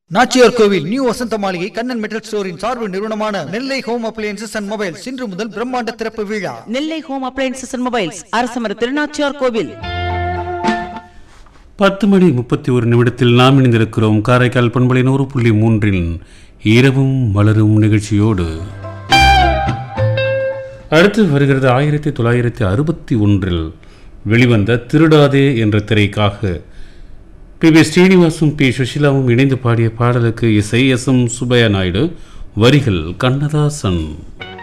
நாச்சியார் கோவில் நியூ வசந்த மாளிகை கண்ணன் மெட்டல் ஸ்டோரின் சார்பு நிறுவனமான Nellai home appliances and mobiles இன்று முதல் பிரம்மாண்ட திறப்பு விழா Nellai home appliances and mobiles அரசமர திருநாச்சியார் கோவில் பத்து மணி முப்பத்தி ஒரு நிமிடத்தில் நாம் இணைந்திருக்கிறோம் காரைக்கால் பண்பலை நூறு புள்ளி மூன்றில் இரவும் மலரும் நிகழ்ச்சியோடு அடுத்து வருகிறது ஆயிரத்தி தொள்ளாயிரத்தி அறுபத்தி ஒன்றில் வெளிவந்த திருடாதே என்ற திரைக்காக பி வி ஸ்ரீனிவாசும் பி சுஷிலாவும் இணைந்து பாடிய பாடலுக்கு இசை எஸ் எம் சுப்பையா நாயுடு வரிகள் கண்ணதாசன்